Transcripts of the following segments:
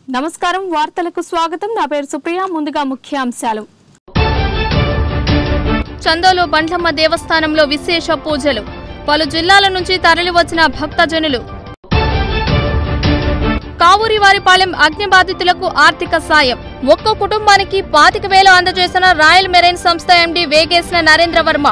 నమస్కారం వార్తలకు స్వాగతం నా పేరు సుప్రియ ముందుగా ముఖ్యాంశాలు చందోలు బండ్లమ్మ దేవస్థానంలో విశేష పూజలు పలు జిల్లాల నుంచి తరలివచ్చిన భక్తజనులు కావూరివారిపాలెం అగ్ని బాధితులకు ఆర్థిక సాయం ఒక్కో కుటుంబానికి పాతిక వేలు అందజేసిన రాయల్ మెరైన్ సంస్థ ఎండీ వేగేసిన నరేంద్ర వర్మ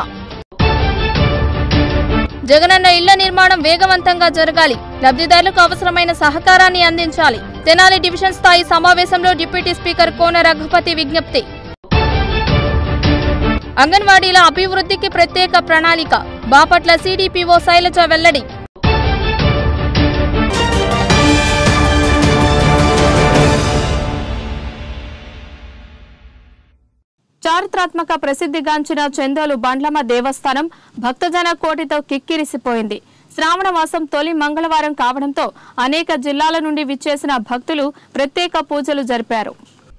జగనన్న ఇళ్ల నిర్మాణం వేగవంతంగా జరగాలి లబ్ధిదారులకు అవసరమైన సహకారాన్ని అందించాలి తెనాలి డివిజన్ స్థాయి సమావేశంలో డిప్యూటీ స్పీకర్ కోన రఘుపతి విజ్ఞప్తి అంగన్వాడీల అభివృద్ధికి ప్రత్యేక ప్రణాళిక బాపట్ల సిడిపిఓ శైలజ వెల్లడి చారిత్రాత్మక ప్రసిద్ధిగాంచిన చందోలు బండ్లమ్మ దేవస్థానం భక్తజన కోటితో కిక్కిరిసిపోయింది శ్రావణ మాసం తొలి మంగళవారం కావడంతో అనేక జిల్లాల నుండి విచ్చేసిన భక్తులు ప్రత్యేక పూజలు జరిపారు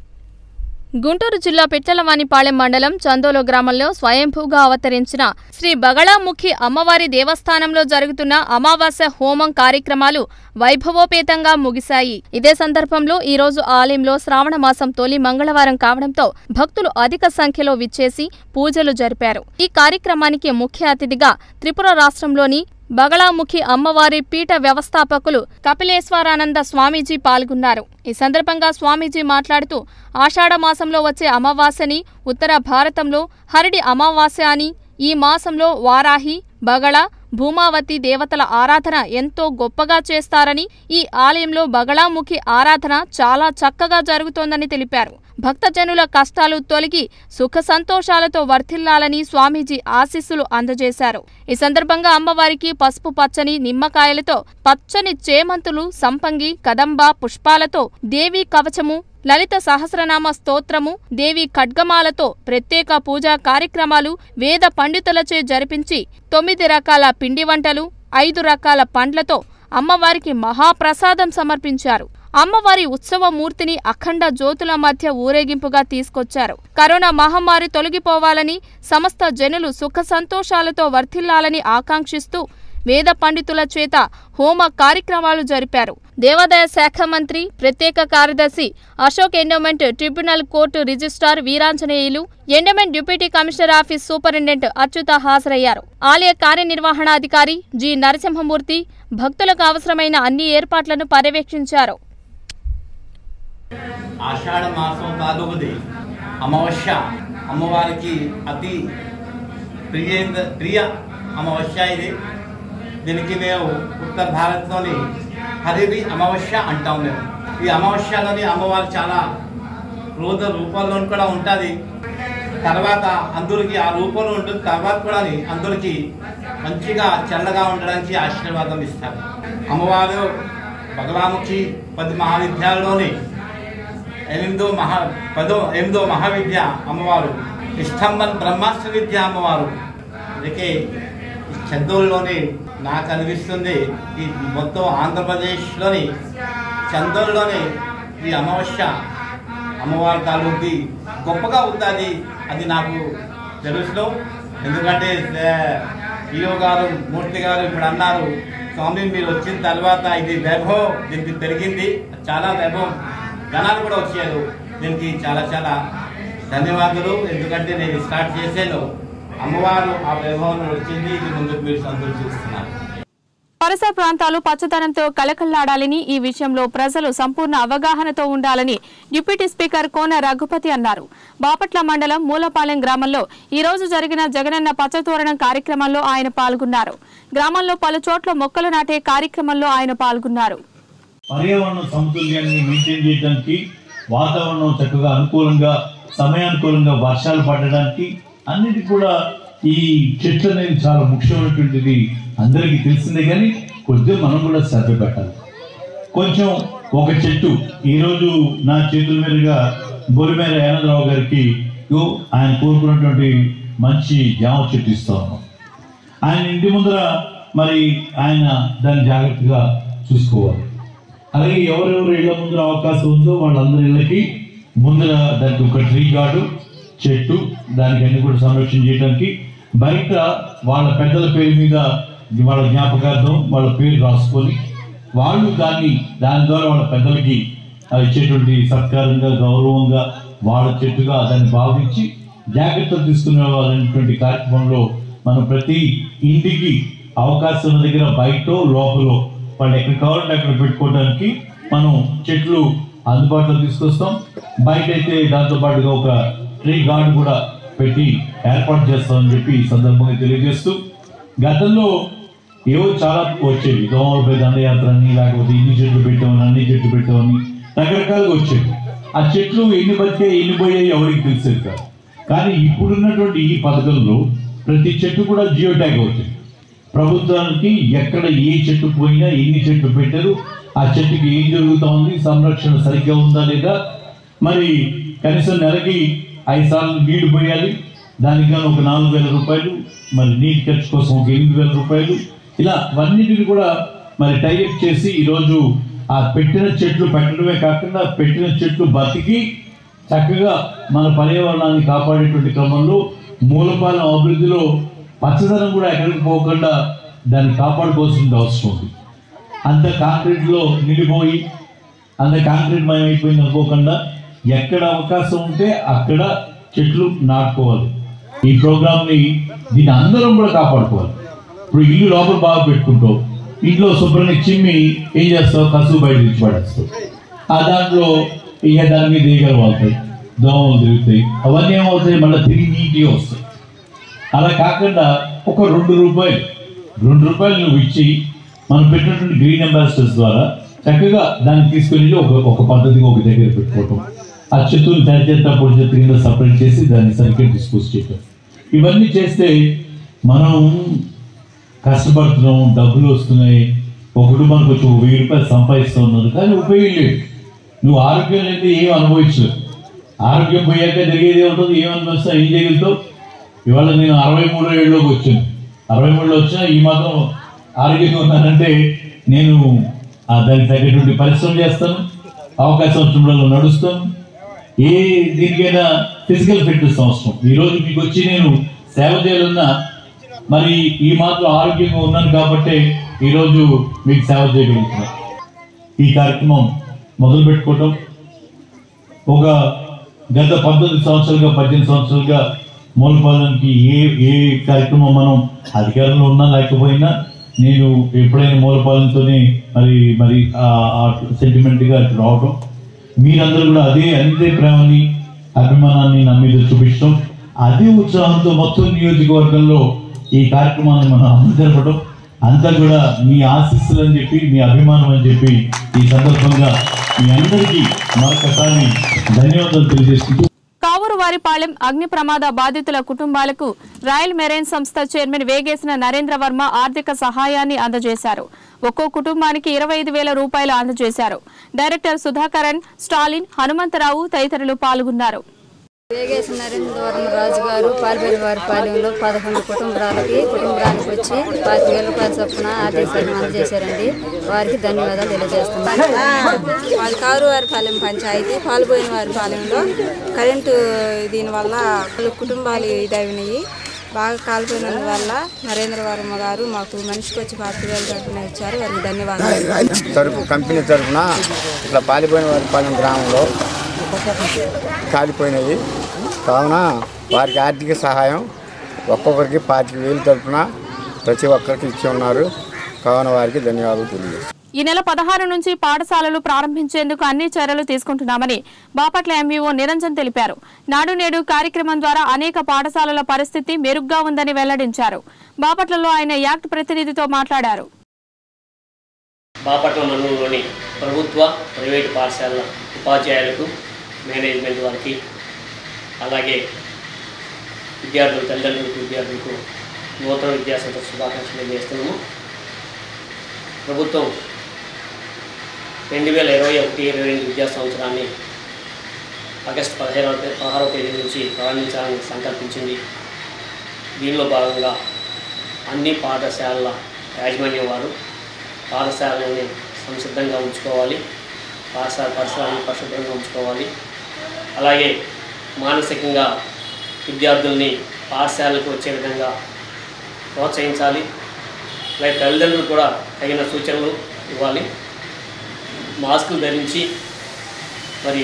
గుంటూరు జిల్లా పిట్టలవానిపాలెం మండలం చందోలో గ్రామంలో స్వయంభూగా అవతరించిన శ్రీ బగళాముఖి అమ్మవారి దేవస్థానంలో జరుగుతున్న అమావాస్య హోమం కార్యక్రమాలు వైభవోపేతంగా ముగిశాయి ఇదే సందర్భంలో ఈ రోజు ఆలయంలో శ్రావణ మాసం తొలి మంగళవారం కావడంతో భక్తులు అధిక సంఖ్యలో విచ్చేసి పూజలు జరిపారు ఈ కార్యక్రమానికి ముఖ్య అతిథిగా త్రిపుర రాష్ట్రంలోని బగళాముఖి అమ్మవారి పీఠ వ్యవస్థాపకులు కపిలేశ్వరానంద స్వామీజీ పాల్గొన్నారు ఈ సందర్భంగా స్వామీజీ మాట్లాడుతూ ఆషాఢ మాసంలో వచ్చే అమావాస్యని ఉత్తర భారతంలో హరిడి అమావాస్య అని ఈ మాసంలో వారాహి బగళ భూమావతి దేవతల ఆరాధన ఎంతో గొప్పగా చేస్తారని ఈ ఆలయంలో బగళాముఖి ఆరాధన చాలా చక్కగా జరుగుతోందని తెలిపారు భక్తజనుల కష్టాలు తొలగి సుఖ సంతోషాలతో వర్ధిల్లాలని స్వామీజీ ఆశీస్సులు అందజేశారు ఈ సందర్భంగా అమ్మవారికి పసుపు పచ్చని నిమ్మకాయలతో పచ్చని చేమంతులు సంపంగి కదంబ పుష్పాలతో దేవీ కవచము లలిత సహస్రనామ స్తోత్రము దేవి ఖడ్గమాలతో ప్రత్యేక పూజా కార్యక్రమాలు వేద పండితులచే జరిపించి తొమ్మిది రకాల పిండి వంటలు ఐదు రకాల పండ్లతో అమ్మవారికి మహాప్రసాదం సమర్పించారు అమ్మవారి ఉత్సవ మూర్తిని అఖండ జ్యోతుల మధ్య ఊరేగింపుగా తీసుకొచ్చారు కరోనా మహమ్మారి తొలగిపోవాలని సమస్త జనులు సుఖ సంతోషాలతో వర్ధిల్లాలని ఆకాంక్షిస్తూ వేద పండితుల చేత హోమ కార్యక్రమాలు జరిపారు దేవాదాయ శాఖ మంత్రి ప్రత్యేక కార్యదర్శి Ashok endowment tribunal court registrar Veeranjaneyulu endowment deputy commissioner office superintendent Achyuta హాజరయ్యారు ఆలయ కార్యనిర్వహణాధికారి జి నరసింహమూర్తి భక్తులకు అవసరమైన అన్ని ఏర్పాట్లను పర్యవేక్షించారు ఆషాఢ మాసం భాగవతి అమావాస్య అమ్మవారికి అతి ప్రియ ప్రియ అమావాస్య ఇది దీనికి మేము ఉత్తర భారత్లోని హరివి అమావాస్య అంటాం మేము ఈ అమావాస్యలోని అమ్మవారు చాలా క్రోధ రూపంలో కూడా ఉంటుంది తర్వాత అందరికి ఆ రూపంలో ఉంటుంది తర్వాత కూడా అందరికి మంచిగా చల్లగా ఉండడానికి ఆశీర్వాదం ఇస్తారు అమ్మవారు బగలాముఖి పది మహావిద్యాలలోని ఎనిమిదో మహా పదో ఎనిమిదో మహావిద్య అమ్మవారు ఇష్టంబన్ బ్రహ్మాస్త్ర విద్య అమ్మవారు అందుకే ఈ చందోల్లోని నాకు అనిపిస్తుంది ఈ మొత్తం ఆంధ్రప్రదేశ్లోని చందోల్లోని ఈ అమావాస్య అమ్మవారి తాలూకి గొప్పగా ఉంటుంది అది నాకు తెలుసు ఎందుకంటే ఈయో గారు మూర్తి గారు ఇప్పుడు అన్నారు స్వామి మీరు వచ్చిన తర్వాత ఇది వైభవం దీనికి పెరిగింది చాలా వైభవం ధనాలు కూడా వచ్చారు దీనికి చాలా చాలా ధన్యవాదాలు ఎందుకంటే నేను స్టార్ట్ చేసాను అమ్మవారు ఆ వైభవం వచ్చింది ఇది ముందుకు మీరు సంతోషం చూస్తున్నారు పరిసర ప్రాంతాలు పచ్చదనంతో కలకల్లాడాలని ఈ విషయంలో ప్రజలు సంపూర్ణ అవగాహనతో ఉండాలని డిప్యూటీ స్పీకర్ కోన రఘుపతి అన్నారు బాపట్ల మండలం మూలపాలెం గ్రామంలో ఈ రోజు జరిగిన జగనన్న పచ్చతోరణం కార్యక్రమంలో ఆయన పాల్గొన్నారు గ్రామంలో పలు చోట్ల మొక్కలు నాటే కార్యక్రమంలో ఆయన పాల్గొన్నారు పర్యావరణ సమతుల్యాన్ని మెయింటైన్ చేయడానికి వాతావరణం చక్కగా అనుకూలంగా సమయానుకూలంగా వర్షాలు పడడానికి అన్నిటి కూడా ఈ చెట్లు అనేది చాలా ముఖ్యమైనటువంటిది అందరికీ తెలిసిందే కానీ కొద్దిగా మనం కూడా శ్రద్ధ పెట్టాలి కొంచెం ఒక చెట్టు ఈరోజు నా చేతుల మీదుగా బొరిమేర యానందరావు గారికి ఇగో ఆయన కోరుకున్నటువంటి మంచి జామ చెట్టు ఇస్తా ఉన్నాం ఆయన ఇంటి ముందర మరి ఆయన దాన్ని జాగ్రత్తగా చూసుకోవాలి అలాగే ఎవరెవరు ఇళ్ల ముందర అవకాశం ఉందో వాళ్ళందరి ఇళ్ళకి ముందర దానికి ఒక ట్రీ గార్డు చెట్టు దానికి అన్ని కూడా సంరక్షణ చేయడానికి బయట వాళ్ళ పెద్దల పేరు మీద వాళ్ళ జ్ఞాపకార్థం వాళ్ళ పేరు రాసుకొని వాళ్ళు దాన్ని దాని ద్వారా వాళ్ళ పెద్దలకి ఆ ఇచ్చేటువంటి సత్కారంగా గౌరవంగా వాళ్ళ చెట్టుగా దాన్ని భావించి జాగ్రత్తలు తీసుకునే వాళ్ళటువంటి కార్యక్రమంలో మనం ప్రతి ఇంటికి అవకాశం ఉన్న దగ్గర బయట లోపల వాళ్ళు ఎక్కడ కావాలంటే అక్కడ పెట్టుకోవడానికి మనం చెట్లు అందుబాటులో తీసుకొస్తాం బయట అయితే దాంతో పాటుగా ఒక ట్రీ గార్డ్ కూడా పెట్టి ఏర్పాటు చేస్తామని చెప్పి ఈ సందర్భంగా తెలియజేస్తూ గతంలో ఏవో చాలా వచ్చేవి దోమలపై దండయాత్ర అని లేకపోతే ఇన్ని చెట్లు పెట్టామని అన్ని చెట్లు పెట్టామని రకరకాలుగా వచ్చేవి ఆ చెట్లు ఎన్ని బతికే ఎన్ని పోయాయి ఎవరికి తెలిసేది కాదు కానీ ఇప్పుడున్నటువంటి ఈ పథకంలో ప్రతి చెట్టు కూడా జియో ట్యాగ్ అవుతుంది ప్రభుత్వానికి ఎక్కడ ఏ చెట్టు పోయినా ఎన్ని చెట్లు పెట్టారు ఆ చెట్టుకి ఏం జరుగుతా ఉంది సంరక్షణ సరిగ్గా ఉందా లేదా మరి కనీసం నెలకి ఐదు సార్లు నీళ్లు పోయాలి దానికి గాను ఒక నాలుగు వేల రూపాయలు మరి నీటి ఖర్చు కోసం ఒక ఎనిమిది వేల రూపాయలు ఇలా అన్నిటిని కూడా మరి టైఅప్ చేసి ఈరోజు ఆ పెట్టిన చెట్లు పెట్టడమే కాకుండా పెట్టిన చెట్లు బతికి చక్కగా మన పర్యావరణాన్ని కాపాడేటువంటి క్రమంలో మూలపాలెం అభివృద్ధిలో పచ్చదనం కూడా ఎక్కడికి పోకుండా దాన్ని కాపాడుకోవాల్సిన అవసరం ఉంది అంత కాంక్రీట్లో నిండిపోయి అంత కాంక్రీట్ మయం అయిపోయింది అనుకోకుండా ఎక్కడ అవకాశం ఉంటే అక్కడ చెట్లు నాటుకోవాలి ఈ ప్రోగ్రామ్ని దీన్ని అందరం కూడా కాపాడుకోవాలి ఇప్పుడు ఇల్లు లోపల బాగా పెట్టుకుంటావు ఇంట్లో శుభ్రంగా చిమ్మి ఏం చేస్తావు కసువు బయట తెచ్చి పడేస్తావు ఆ దాంట్లో ఇక దాని మీద ఈగలు వాళ్తాయి దోమలు తిరుగుతాయి అవన్నీ ఏమవుతాయి మళ్ళీ తిరిగి నీట్గా వస్తాయి అలా కాకుండా ఒక రెండు రూపాయలు రెండు రూపాయలు నువ్వు ఇచ్చి మనం పెట్టినటువంటి గ్రీన్ అంబాసిడర్స్ ద్వారా చక్కగా దాన్ని తీసుకొని ఒక ఒక పద్ధతిగా ఒక దగ్గర పెట్టుకోవటం ఆ చెట్టుని తడి చెత్త పొడి చెత్త కింద సపరేట్ చేసి దాన్ని సరిగ్గా డిస్పోజ్ చేయటం ఇవన్నీ చేస్తే మనం కష్టపడుతున్నాం డబ్బులు వస్తున్నాయి ఒక కుటుంబానికి వచ్చి ఒక వెయ్యి రూపాయలు సంపాదిస్తూ ఉన్నారు కానీ ఉపయోగం లేదు నువ్వు ఆరోగ్యం లేకపోతే ఏం అనుభవించలేదు ఆరోగ్యం పోయాక జరిగేది ఉంటుంది ఏం అనుభవిస్తా ఏం చేయగలుగుతావు ఇవాళ నేను అరవై మూడో ఏళ్ళలోకి వచ్చాను అరవై మూడులో వచ్చినా ఈ మాత్రం ఆరోగ్యంగా ఉన్నానంటే నేను ఆ దానికి తగ్గటువంటి పరిశ్రమ చేస్తాను అవకాశం వచ్చినప్పుడు నడుస్తాను ఏ దీనికైనా ఫిజికల్ ఫిట్నెస్ అవసరం ఈ రోజు మీకు వచ్చి నేను సేవ చేయాలన్నా మరి ఈ మాత్రం ఆరోగ్యంగా ఉన్నాను కాబట్టి ఈ రోజు మీకు సేవ చేయగలుగుతున్నాను ఈ కార్యక్రమం మొదలు పెట్టుకోవటం ఒక గత పంతొమ్మిది సంవత్సరాలుగా పద్దెనిమిది సంవత్సరాలుగా మూలపాలనకి ఏ ఏ కార్యక్రమం మనం అధికారంలో ఉన్నా లేకపోయినా నేను ఎప్పుడైనా మూలపాలనతోనే మరి మరి ఆ సెంటిమెంట్గా రావటం మీరందరూ కూడా అదే అంతే ప్రేమని అభిమానాన్ని నా మీద చూపించడం అదే ఉత్సాహంతో మొత్తం నియోజకవర్గంలో ఈ కార్యక్రమాన్ని మనం అమలు జరపడం అంతా కూడా మీ ఆశీస్సులు అని చెప్పి మీ అభిమానం అని చెప్పి ఈ సందర్భంగా మీ అందరికీ మరొకసారి ధన్యవాదాలు తెలియజేసుకుంటూ కావూరు వారిపాలెం అగ్ని ప్రమాద బాధితుల కుటుంబాలకు రాయల్ మెరైన్ సంస్థ చైర్మన్ వేగేసిన నరేంద్ర వర్మ ఆర్థిక సహాయాన్ని అందజేశారు ఒక్కో కుటుంబానికి ఇరవై ఐదు వేల రూపాయలు అందజేశారు డైరెక్టర్ సుధాకరన్ స్టాలిన్ హనుమంతరావు తదితరులు పాల్గొన్నారు వేగేసి నరేంద్రవరం రాజు గారు పాల్పల్లి వారి పాలెంలో పదకొండు కుటుంబాలకి కుటుంబానికి వచ్చి పాతి వేల రూపాయల చొప్పున ఆర్థిక సహాయం అందజేశారండి వారికి ధన్యవాదాలు తెలియజేస్తున్నాను వాళ్ళ కారు వారి పాలెం పంచాయతీ పాల్పోయిన వారి పాలెంలో కరెంటు దీనివల్ల వాళ్ళ కుటుంబాలు ఇదైనాయి బాగా కాలిపోయినందు వల్ల నరేంద్ర వర్మ గారు మాకు మనిషికి వచ్చి పాతి వేలు చొప్పున ఇచ్చారు వారికి ధన్యవాదాలు తరపు కంపెనీ తరఫున ఇట్లా పాలిపోయిన వారి పాలెం గ్రామంలో కాలిపోయినవి కావున వారికి ఆర్థిక సహాయం ఒక్కొక్కరికి పాతిక వేలు తరఫున ప్రతి ఒక్కరికి ఇచ్చి ఉన్నారు కావున వారికి ధన్యవాదాలు తెలియజేస్తాను ఈ నెల పదహారు నుంచి పాఠశాలలు ప్రారంభించేందుకు అన్ని చర్యలు తీసుకుంటున్నామని బాపట్ల ఎంవీఓ నిరంజన్ తెలిపారు నాడు నేడు కార్యక్రమం ద్వారా అనేక పాఠశాలల పరిస్థితి మెరుగ్గా ఉందని వెల్లడించారు బాపట్లలో ఆయన యాక్ట్ ప్రతినిధితో మాట్లాడారు బాపట్ల మండలంలోని ప్రభుత్వ ప్రైవేటు పాఠశాలల ఉపాధ్యాయులకు మేనేజ్మెంట్ వారికి అలాగే విద్యార్థులు తల్లిదండ్రులకు విద్యార్థులకు నూతన విద్యా సంస్థ శుభాకాంక్షలు తెలియజేస్తున్నాము ప్రభుత్వం రెండు వేల ఇరవై ఒకటి ఇరవై రెండు విద్యా సంవత్సరాన్ని ఆగస్టు పదిహేనవ తే- పదహారవ తేదీ నుంచి ప్రారంభించాలని సంకల్పించింది దీనిలో భాగంగా అన్ని పాఠశాలల యాజమాన్యం వారు పాఠశాలని సంసిద్ధంగా ఉంచుకోవాలి పాఠశాల పరిసరాలను పరిశుభ్రంగా ఉంచుకోవాలి అలాగే మానసికంగా విద్యార్థుల్ని పాఠశాలకు వచ్చే విధంగా ప్రోత్సహించాలి అలాగే తల్లిదండ్రులు కూడా తగిన సూచనలు ఇవ్వాలి మాస్కులు ధరించి మరి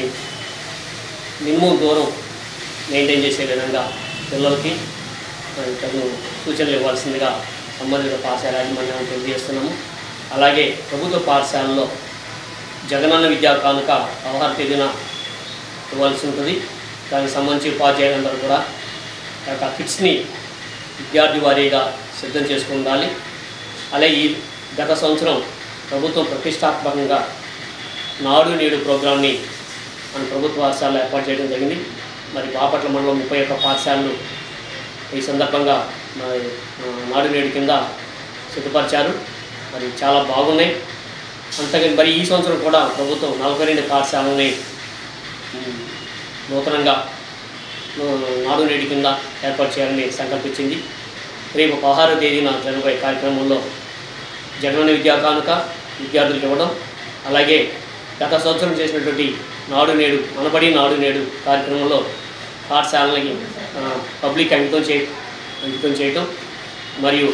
మినిమం దూరం మెయింటైన్ చేసే విధంగా పిల్లలకి మరి తగు సూచనలు ఇవ్వాల్సిందిగా సంబంధిత పాఠశాల యాజమాన్యాన్ని తెలియజేస్తున్నాము అలాగే ప్రభుత్వ పాఠశాలలో జగనన్న విద్యా కానుక పదహారు తేదీన ఇవ్వాల్సి ఉంటుంది దానికి సంబంధించి ఉపాధ్యాయులందరూ కూడా ఆ యొక్క కిట్స్ని విద్యార్థి వారీగా సిద్ధం చేసుకుని ఉండాలి అలాగే ఈ గత సంవత్సరం ప్రభుత్వం ప్రతిష్టాత్మకంగా నాడు నేడు ప్రోగ్రామ్ని మన ప్రభుత్వ పాఠశాలలో ఏర్పాటు చేయడం జరిగింది మరి బాపట్ల మండలం ముప్పై ఒక్క పాఠశాలలు ఈ సందర్భంగా మరి ఆ, నాడు నేడు కింద సిద్ధపరిచారు మరి చాలా బాగున్నాయి అంతగా మరి ఈ సంవత్సరం కూడా ప్రభుత్వం నలభై రెండు పాఠశాలని ఉమ్, నూతనంగా ఆ, నాడు నేడు కింద ఏర్పాటు చేయాలని సంకల్పించింది రేపు పదహారో తేదీన జరగబోయే కార్యక్రమంలో జగనన్న విద్యా కానుక విద్యార్థులకు ఇవ్వడం అలాగే గత సంవత్సరం చేసినటువంటి నాడు నేడు మనబడి నాడు నేడు కార్యక్రమంలో పాఠశాలలకి ఆ, పబ్లిక్ అంకితం చే అంకితం చేయటం మరియు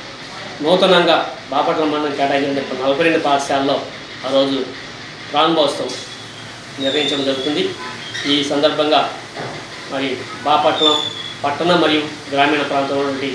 నూతనంగా బాపట్ల మండలం కేటాయించిన నలభై రెండు పాఠశాలలో ఆ రోజు ప్రారంభోత్సవం నిర్వహించడం జరుగుతుంది ఈ సందర్భంగా మరి బాపట్నం పట్టణ మరియు గ్రామీణ ప్రాంతంలో నుండి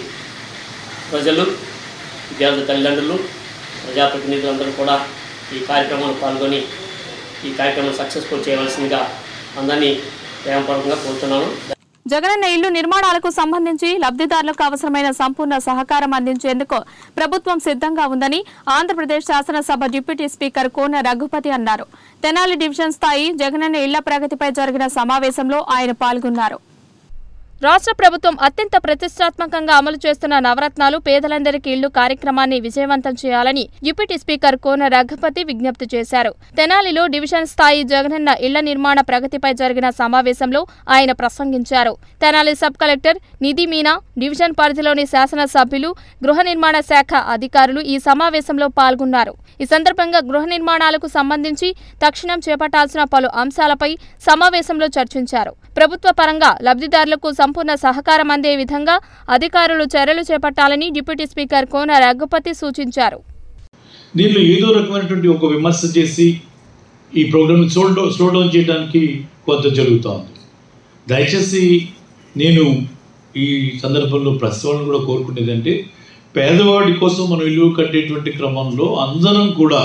ప్రజలు విద్యార్థుల తల్లిదండ్రులు ప్రజాప్రతినిధులందరూ కూడా ఈ కార్యక్రమంలో పాల్గొని ఈ కార్యక్రమం సక్సెస్ఫుల్ చేయవలసిందిగా అందరినీ ప్రేమపూర్వకంగా కోరుతున్నాను జగనన్న ఇల్లు నిర్మాణాలకు సంబంధించి లబ్ధిదారులకు అవసరమైన సంపూర్ణ సహకారం అందించేందుకు ప్రభుత్వం సిద్ధంగా ఉందని ఆంధ్రప్రదేశ్ శాసనసభ డిప్యూటీ స్పీకర్ కోన రఘుపతి అన్నారు తెనాలి డివిజన్ స్థాయి జగనన్న ఇళ్ల ప్రగతిపై జరిగిన సమావేశంలో ఆయన పాల్గొన్నారు రాష్ట్ర ప్రభుత్వం అత్యంత ప్రతిష్టాత్మకంగా అమలు చేస్తున్న నవరత్నాలు పేదలందరికీ ఇళ్లు కార్యక్రమాన్ని విజయవంతం చేయాలని డిప్యూటీ స్పీకర్ కోన రఘుపతి విజ్ఞప్తి చేశారు తెనాలిలో డివిజన్ స్థాయి జగనన్న ఇళ్ల నిర్మాణ ప్రగతిపై జరిగిన సమావేశంలో ఆయన ప్రసంగించారు Tenali sub collector Nidhi Meena division పరిధిలోని శాసనసభ్యులు గృహ నిర్మాణ శాఖ అధికారులు ఈ సమావేశంలో పాల్గొన్నారు ఈ సందర్భంగా గృహ నిర్మాణాలకు సంబంధించి తక్షణం చేపట్టాల్సిన పలు అంశాలపై సమావేశంలో చర్చించారు ప్రభుత్వ పరంగా లబ్ధిదారులకు సంపూర్ణ సహకారం అందే విధంగా అధికారులు చర్యలు చేపట్టాలని డిప్యూటీ స్పీకర్ కోన రఘుపతి సూచించారు దీనిలో ఏదో రకమైనటువంటి ఒక విమర్శ చేసి ఈ programme slow down slow down చేయడానికి కొంత జరుగుతోంది దయచేసి నేను ఈ సందర్భంలో ప్రస్తుతం కూడా కోరుకునేది అంటే పేదవాడి కోసం మనం ఇల్లు కట్టేటువంటి క్రమంలో అందరం కూడా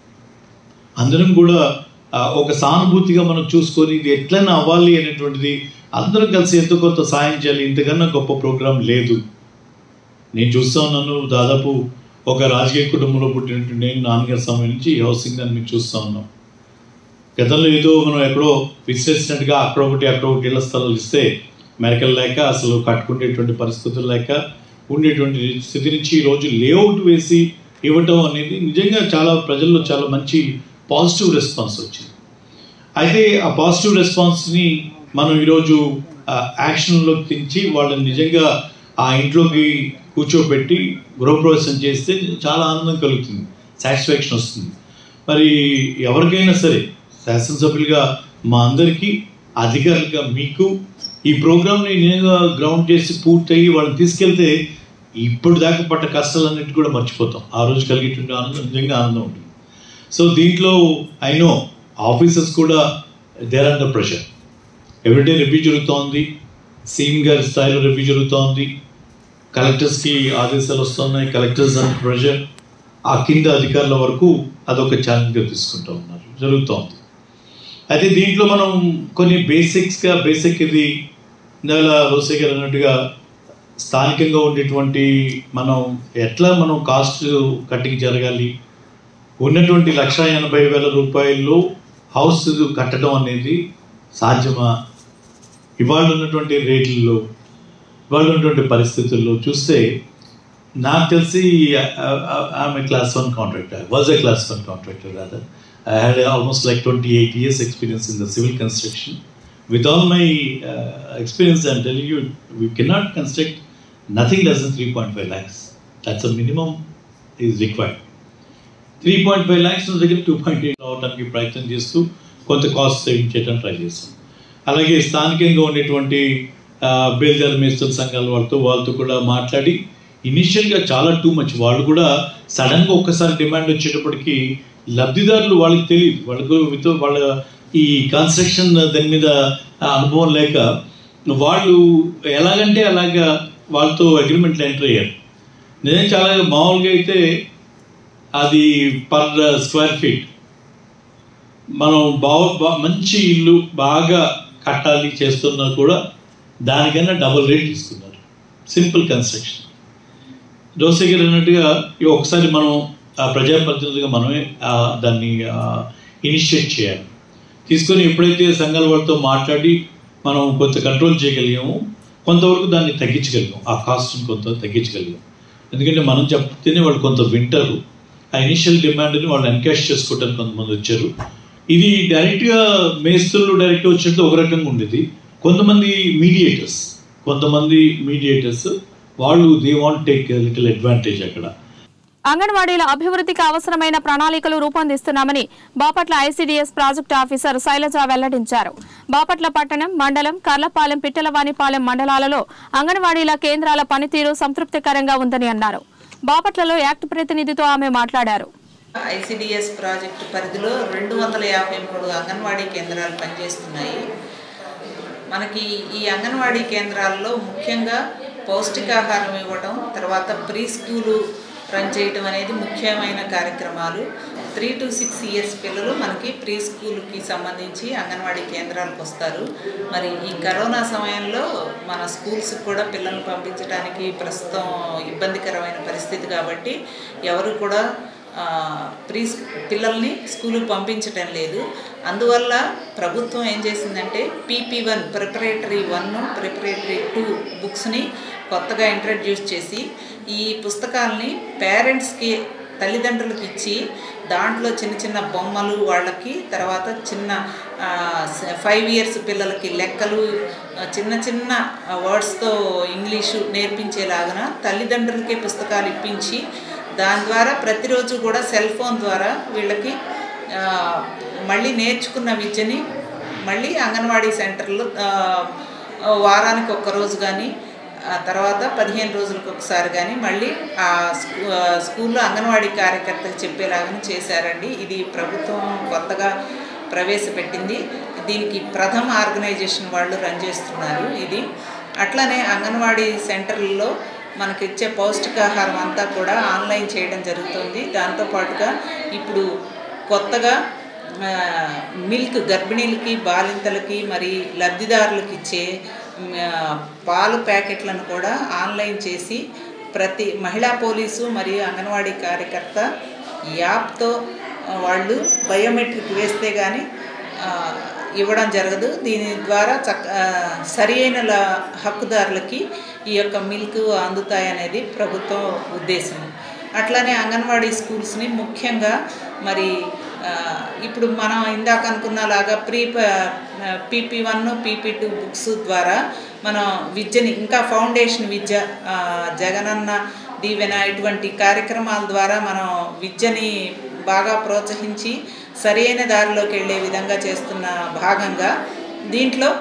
అందరం కూడా ఆ, ఒక సానుభూతిగా మనం చూసుకొని ఇది ఎట్లైనా అవ్వాలి అనేటువంటిది అందరం కలిసి ఎంతో కొంత సాయం చేయాలి ఇంతకన్నా గొప్ప ప్రోగ్రాం లేదు నేను చూస్తా ఉన్నాను దాదాపు ఒక రాజకీయ కుటుంబంలో పుట్టినట్టు నేను నాన్నగారి సమయం నుంచి ఈ హౌసింగ్ దాన్ని మీకు చూస్తూ ఉన్నాం గతంలో ఏదో మనం ఎక్కడో విశ్లేషించినట్టుగా అక్కడ ఒకటి అక్కడ ఒకటి ఇళ్ల స్థలాలు ఇస్తే మెరకలు లేక అసలు కట్టుకునేటువంటి పరిస్థితులు లేక ఉండేటువంటి స్థితి నుంచి ఈరోజు లేఅవుట్ వేసి ఇవ్వటం అనేది నిజంగా చాలా ప్రజల్లో చాలా మంచి పాజిటివ్ రెస్పాన్స్ వచ్చింది అయితే ఆ పాజిటివ్ రెస్పాన్స్ని మనం ఈరోజు ఆ, యాక్షన్లోకి తెచ్చి వాళ్ళని నిజంగా ఆ ఇంట్లోకి కూర్చోబెట్టి గృహప్రవేశం చేస్తే చాలా ఆనందం కలుగుతుంది సాటిస్ఫాక్షన్ వస్తుంది మరి ఎవరికైనా సరే శాసనసభ్యులుగా మా అందరికీ అధికారులుగా మీకు ఈ ప్రోగ్రామ్ని నేనుగా గ్రౌండ్ చేసి పూర్తయి వాళ్ళని తీసుకెళ్తే ఇప్పుడు దాకా పడ్డ కష్టాలన్నిటి కూడా మర్చిపోతాం ఆ రోజు కలిగేటువంటి ఆనందం నిజంగా ఆనందం ఉంటుంది సో దీంట్లో ఐ నో ఆఫీసర్స్ కూడా they're under pressure everyday review జరుగుతోంది సీఎం గారి స్థాయిలో రివ్యూ జరుగుతోంది కలెక్టర్స్కి ఆదేశాలు వస్తున్నాయి కలెక్టర్స్ అండ్ ప్రెషర్ ఆ కింద అధికారుల వరకు అదొక ఛాలెంజ్గా తీసుకుంటూ ఉన్నారు జరుగుతోంది అయితే దీంట్లో మనం కొన్ని బేసిక్స్గా బేసిక్ ఇది ఇందాక రోసే గారు అన్నట్టుగా స్థానికంగా ఉండేటువంటి మనం ఎట్లా మనం కాస్ట్ కట్టింగ్ జరగాలి ఉన్నటువంటి లక్ష ఎనభై వేల రూపాయల్లో హౌస్ కట్టడం అనేది సాధ్యమా ఇవాళ ఉన్నటువంటి రేట్లలో ఇవాళ ఉన్నటువంటి పరిస్థితుల్లో చూస్తే నాకు తెలిసి I'm class one contractor was a class one contractor rather I had almost like twenty eight years experience in the civil construction with all my uh, experience, I'm telling you, we cannot construct nothing less than 3.5 lakhs. That's a minimum is required. 3.5 lakhs నుంచి దగ్గర two point eight అవడానికి ప్రయత్నం చేస్తూ కొంత cost saving చేయడం try చేస్తాం అలాగే స్థానికంగా ఉండేటువంటి బేల్దార్ మేస్తుల సంఘాల వాళ్ళతో వాళ్ళతో కూడా మాట్లాడి ఇనిషియల్గా చాలా టూ మచ్ వాళ్ళు కూడా సడన్గా ఒక్కసారి డిమాండ్ వచ్చేటప్పటికి లబ్ధిదారులు వాళ్ళకి తెలియదు వాళ్ళకు విత్ వాళ్ళ ఈ కన్స్ట్రక్షన్ దాని మీద అనుభవం లేక వాళ్ళు ఎలాగంటే అలాగా వాళ్ళతో అగ్రిమెంట్లు ఎంటర్ అయ్యారు నేను చాలా మామూలుగా అయితే అది పర్ స్క్వేర్ ఫీట్ మనం బాగా బా- మంచి ఇల్లు బాగా కట్టాలి చేస్తున్నా కూడా దానికన్నా డబుల్ రేట్ ఇస్తున్నారు సింపుల్ కన్స్ట్రక్షన్ జోసే గారు అన్నట్టుగా ఇక ఒకసారి మనం ఆ ప్రజాప్రతినిధిగా మనమే ఆ దాన్ని ఇనిషియేట్ చేయాలి తీసుకొని ఎప్పుడైతే సంఘాల వారితో మాట్లాడి మనం కొంత కంట్రోల్ చేయగలిగామో కొంతవరకు దాన్ని తగ్గించగలిగాం ఆ కాస్ట్ని కొంత తగ్గించగలిగాం ఎందుకంటే మనం చెప్తేనే వాళ్ళు కొంత వింటారు ఆ ఇనిషియల్ డిమాండ్ని వాళ్ళు ఎన్కాష్ చేసుకోవడానికి కొంతమంది వచ్చారు ఇది డైరెక్ట్గా మేస్తులు డైరెక్ట్గా వచ్చినట్టు ఒక రకంగా ఉండేది కొంతమంది మీడియేటర్స్ కొంతమంది మీడియేటర్స్ వాళ్ళు they want take little advantage అక్కడ అంగన్వాడీల అభివృద్ధికి అవసరమైన ప్రణాళికలు రూపొందిస్తున్నామని Bapatla ICDS project officer Sailaja వెల్లడించారు బాపట్ల పట్టణం మండలం కర్లపాలెం పిట్టలవానిపాలెం మండలాలలో అంగన్వాడీల కేంద్రాల పనితీరు సంతృప్తికరంగా ఉందని అన్నారు బాపట్లలో యాక్ట్ ప్రతినిధితో ఆమె మాట్లాడారు ఐసిడిఎస్ ప్రాజెక్టు పరిధిలో రెండు వందల యాభై మూడు అంగన్వాడీ కేంద్రాలు పనిచేస్తున్నాయి మనకి ఈ అంగన్వాడీ కేంద్రాల్లో ముఖ్యంగా పౌష్టికాహారం ఇవ్వడం తర్వాత ప్రీ స్కూలు రన్ చేయటం అనేది ముఖ్యమైన కార్యక్రమాలు త్రీ టు సిక్స్ ఇయర్స్ పిల్లలు మనకి ప్రీ స్కూల్కి సంబంధించి అంగన్వాడీ కేంద్రాలకు వస్తారు మరి ఈ కరోనా సమయంలో మన స్కూల్స్ కూడా పిల్లల్ని పంపించడానికి ప్రస్తుతం ఇబ్బందికరమైన పరిస్థితి కాబట్టి ఎవరు కూడా ఆ, ప్రీ పిల్లల్ని స్కూలుకి పంపించటం లేదు అందువల్ల ప్రభుత్వం ఏం చేసిందంటే PP one preparatory one preparatory two బుక్స్ని కొత్తగా ఇంట్రడ్యూస్ చేసి ఈ పుస్తకాలని పేరెంట్స్కి తల్లిదండ్రులకు ఇచ్చి దాంట్లో చిన్న చిన్న బొమ్మలు వాళ్ళకి తర్వాత చిన్న ఫైవ్ ఇయర్స్ పిల్లలకి లెక్కలు ఆ, చిన్న చిన్న వర్డ్స్తో ఇంగ్లీషు నేర్పించేలాగా తల్లిదండ్రులకే పుస్తకాలు ఇప్పించి దాని ద్వారా ప్రతిరోజు కూడా సెల్ ఫోన్ ద్వారా వీళ్ళకి ఆ, మళ్ళీ నేర్చుకున్న విద్యని మళ్ళీ అంగన్వాడీ సెంటర్లో ఆ, వారానికి ఒక్క రోజు కానీ ఆ తర్వాత పదిహేను రోజులకు ఒకసారి కానీ మళ్ళీ ఆ స్కూ ఆ స్కూల్లో అంగన్వాడీ కార్యకర్తకు చెప్పేలాగా చేశారండి ఇది ప్రభుత్వం కొత్తగా ప్రవేశపెట్టింది దీనికి ప్రథమ ఆర్గనైజేషన్ వాళ్ళు రన్ చేస్తున్నారు ఇది అట్లనే అంగన్వాడీ సెంటర్లలో మనకి ఇచ్చే పౌష్టికాహారం అంతా కూడా ఆన్లైన్ చేయడం జరుగుతుంది దాంతోపాటుగా ఇప్పుడు కొత్తగా ఆ, మిల్క్ గర్భిణీలకి బాలింతలకి మరి లబ్ధిదారులకు ఇచ్చే మ్, ఆ, పాలు ప్యాకెట్లను కూడా ఆన్లైన్ చేసి ప్రతి మహిళా పోలీసు మరియు అంగన్వాడీ కార్యకర్త యాప్తో ఆ, వాళ్ళు బయోమెట్రిక్ వేస్తే కానీ ఇవ్వడం జరగదు దీని ద్వారా చక్క ఆ, సరి అయిన ల- హక్కుదారులకి ఈ యొక్క మిల్క్ అందుతాయనేది ప్రభుత్వం ఉద్దేశం అట్లానే అంగన్వాడీ స్కూల్స్ని ముఖ్యంగా మరి ఆ, ఇప్పుడు మనం ఇందాక అనుకున్నలాగా pre PP one PP two books ద్వారా మనం విద్యని ఇంకా ఫౌండేషన్ విద్య ఆ, జగనన్న దీవెన ఇటువంటి కార్యక్రమాల ద్వారా మనం విద్యని బాగా ప్రోత్సహించి సరైన దారిలోకి వెళ్ళే విధంగా చేస్తున్న భాగంగా దీంట్లో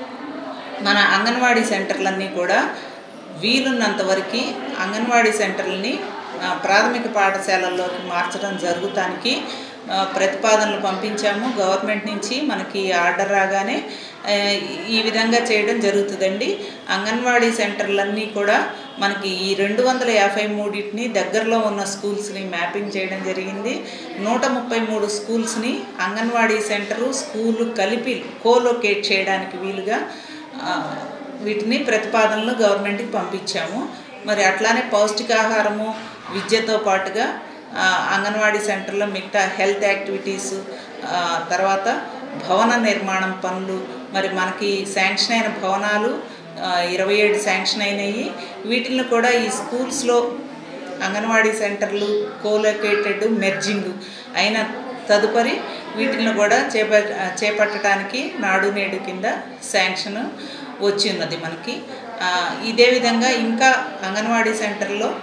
మన అంగన్వాడీ సెంటర్లన్నీ కూడా వీలున్నంత వరకు అంగన్వాడీ సెంటర్లని ఆ, ప్రాథమిక పాఠశాలల్లోకి మార్చడం జరుగుతానికి ఆ, ప్రతిపాదనలు పంపించాము గవర్నమెంట్ నుంచి మనకి ఆర్డర్ రాగానే ఆ, ఈ విధంగా చేయడం జరుగుతుందండి అంగన్వాడీ సెంటర్లన్నీ కూడా మనకి ఈ రెండు వందల యాభై మూడింటిని దగ్గరలో ఉన్న స్కూల్స్ని మ్యాపింగ్ చేయడం జరిగింది నూట ముప్పై మూడు స్కూల్స్ని అంగన్వాడీ సెంటరు స్కూలు కలిపి కోలొకేట్ చేయడానికి వీలుగా ఆ, వీటిని ప్రతిపాదనలు గవర్నమెంట్కి పంపించాము మరి అట్లానే పౌష్టికాహారము విద్యతో పాటుగా ఆ, అంగన్వాడీ సెంటర్లో మిగతా హెల్త్ యాక్టివిటీస్ ఆ, తర్వాత భవన నిర్మాణం పనులు మరి మనకి శాంక్షన్ అయిన భవనాలు ఆ, ఇరవై ఏడు శాంక్షన్ అయినాయి వీటిని కూడా ఈ స్కూల్స్లో అంగన్వాడీ సెంటర్లు కోలొకేటెడ్ మెర్జింగ్ అయిన తదుపరి వీటిని కూడా చేప చేపట్టడానికి నాడు నేడు కింద శాంక్షన్ వచ్చి ఉన్నది మనకి ఆ, ఇదే విధంగా ఇంకా అంగన్వాడీ సెంటర్లో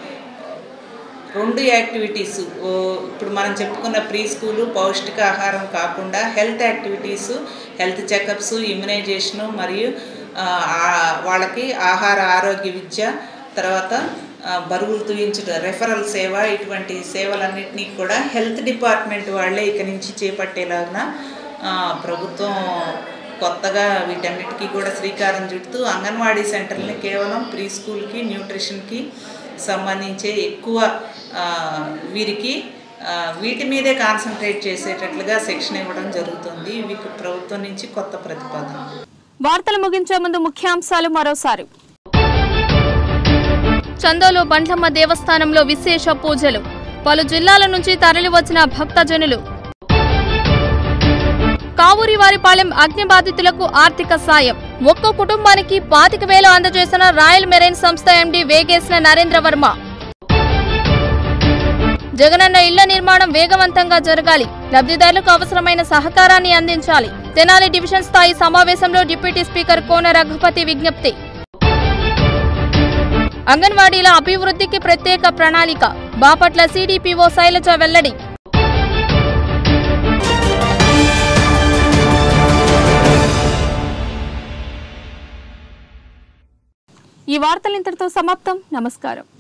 రెండు యాక్టివిటీస్ ఓ, ఇప్పుడు మనం చెప్పుకున్న ప్రీ స్కూలు పౌష్టికాహారం కాకుండా health activities health checkups immunisation మరియు ఆ, ఆ- వాళ్ళకి ఆహార ఆరోగ్య విద్య తర్వాత ఆ, బరువులు తూయించడం రెఫరల్ సేవ ఇటువంటి సేవలన్నింటినీ కూడా హెల్త్ డిపార్ట్మెంట్ వాళ్ళే ఇక నుంచి చేపట్టేలాగా ఆ, ప్రభుత్వం కొత్తగా వీటన్నిటికీ కూడా శ్రీకారం చుడుతూ అంగన్వాడీ సెంటర్ని కేవలం ప్రీ స్కూల్కి న్యూట్రిషన్కి సంబంధించే ఎక్కువ ఆ, వీరికి ఆ, వీటి మీదే కాన్సన్ట్రేట్ చేసేటట్లుగా శిక్షణ ఇవ్వడం జరుగుతుంది ఇవి ప్రభుత్వం నుంచి కొత్త ప్రతిపాదన వార్తలు ముగించే ముందు ముఖ్యాంశాలు మరోసారి చందోలు బండ్లమ్మ దేవస్థానంలో విశేష పూజలు పలు జిల్లాల నుంచి తరలివచ్చిన భక్తజనులు కావూరివారిపాలెం అగ్ని బాధితులకు ఆర్థిక సాయం ఒక్కో కుటుంబానికి పాతిక వేలు అందజేసిన రాయల్ మెరైన్ సంస్థ ఎండీ వేగేసిన నరేంద్ర వర్మ జగనన్న ఇళ్ల నిర్మాణం వేగవంతంగా జరగాలి లబ్ధిదారులకు అవసరమైన సహకారాన్ని అందించాలి తెనాలి డివిజన్ స్థాయి సమావేశంలో డిప్యూటీ స్పీకర్ కోన రఘుపతి విజ్ఞప్తి అంగన్వాడీల అభివృద్ధికి ప్రత్యేక ప్రణాళిక బాపట్ల సిడిపిఓ శైలజ వెల్లడి ఈ వార్తలు ఇంతటితో సమాప్తం నమస్కారం